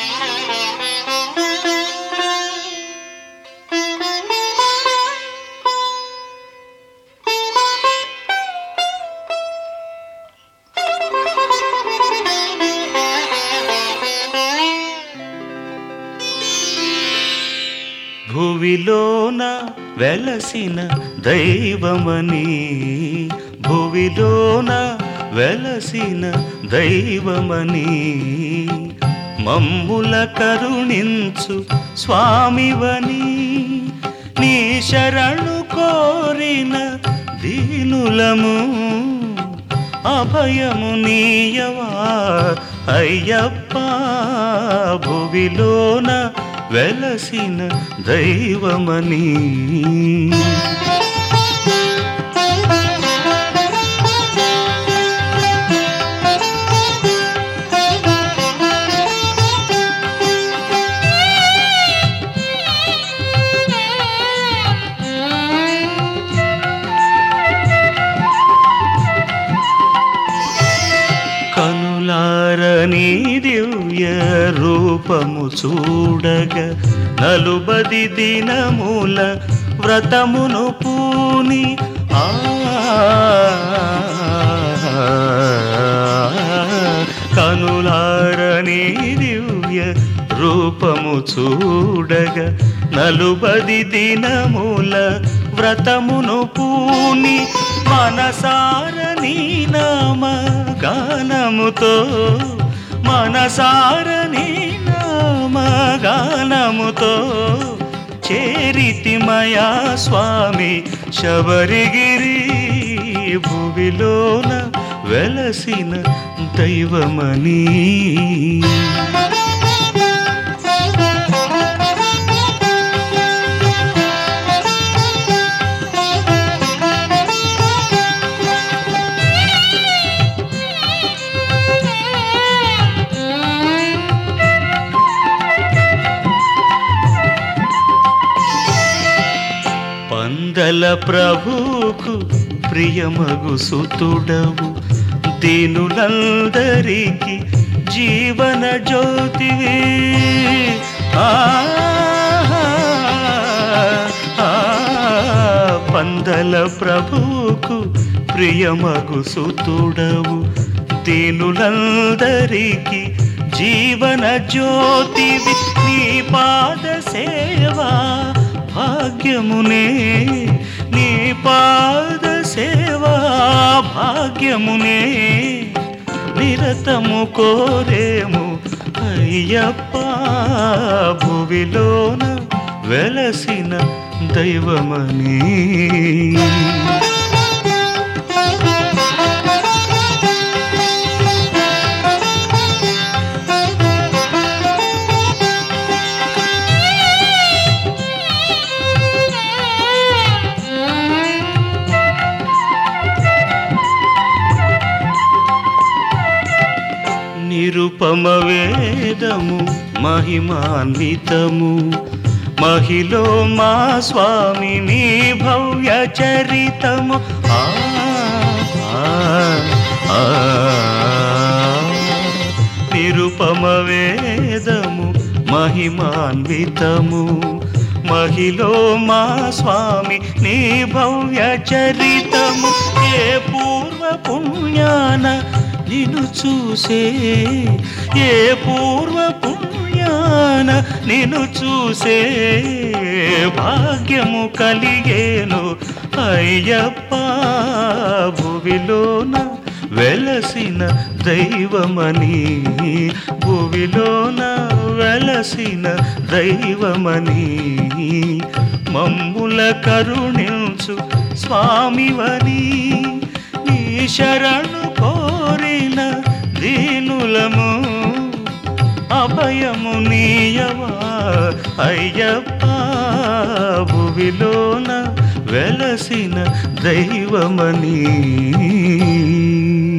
భువిలోన వెలసిన దైవమని భువిలోన వెలసిన దైవమని మమ్ముల కరుణించు స్వామివని నీ శరణు కోరిన దీనులము అభయము నీయవా అయ్యప్ప భువిలోన వెలసిన దైవమని కనులారని దివ్య రూపము చూడగ నలుబది దినముల వ్రతమును పూని ఆ కనులారని దివ్య రూపము చూడగ నలుబది దినముల వ్రతమును పూని మనసార నీ నామ గానముతో మనసార నీ నామ గానముతో చేరితిమయా స్వామి శబరిగిరి భువిలోన వెలసిన దైవమని పందల ప్రభుకు ప్రియమగు సుతుడవు దీనులందరికి జీవన జ్యోతివి ఆ, ఆ, పందల ప్రభుకు ప్రియమగు సుతుడవు దీనులందరికి జీవన జ్యోతివి నీ పాద సేవా భాగ్యమునే నీ పాద సేవా భాగ్యమునే నిరతము కోరేము అయ్యప్ప భువిలోన వెలసిన దైవమని నిరుపమ వేదము మహిమాన్వితము మహిలో మా స్వామి నీ భవ్య చరితము ఆ, ఆ, ఆ. నిరుపమ వేదము మహిమాన్వితము మహిలో మా స్వామి నీ భవ్య చరితము ఏ పూర్వ పుణ్యాన నిన్ను చూసే ఏ పూర్వ పుణ్యాన నిన్ను చూసే భాగ్యము కలిగేను అయ్యప్ప భువిలోన వెలసిన దైవమని భువిలోన వెలసిన దైవమని మమ్ముల కరుణించు స్వామివని నీ శరణు కోరిన దీనులము అభయము నీయవా అయ్యప్ప భువిలోన వెలసిన దైవమని